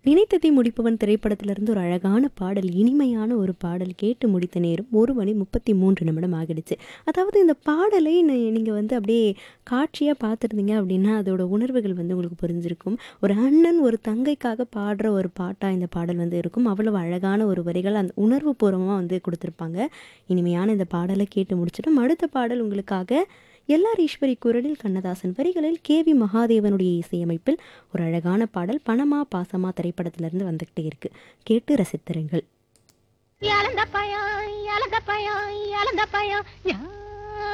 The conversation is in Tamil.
நினைத்ததை முடிப்பவன் திரைப்படத்திலிருந்து ஒரு அழகான பாடல் இனிமையான ஒரு பாடல் கேட்டு முடித்த நேரம் ஒரு மணி முப்பத்தி மூன்று நிமிடம் ஆகிடுச்சு அதாவது இந்த பாடலை நீங்கள் வந்து அப்படியே காட்சியாக பார்த்துருந்தீங்க அப்படின்னா அதோட உணர்வுகள் வந்து உங்களுக்கு புரிஞ்சிருக்கும் ஒரு அண்ணன் ஒரு தங்கைக்காக பாடுற ஒரு பாட்டாக இந்த பாடல் வந்து இருக்கும் அவ்வளவு அழகான ஒரு வரிகள் அந்த உணர்வு பூர்வமாக வந்து கொடுத்துருப்பாங்க இனிமையான இந்த பாடலை கேட்டு முடிச்சிட்டோம் அடுத்த பாடல் உங்களுக்காக எல்லார் ஈஸ்வரி குரலில் கண்ணதாசன் வரிகளில் கே வி மகாதேவனுடைய இசையமைப்பில் ஒரு அழகான பாடல் பணமா பாசமா திரைப்படத்திலிருந்து வந்துகிட்டே இருக்கு கேட்டு ரசித்திருங்கள் இழந்த பயம் இழந்த பயம் இழந்த பயம் ஞா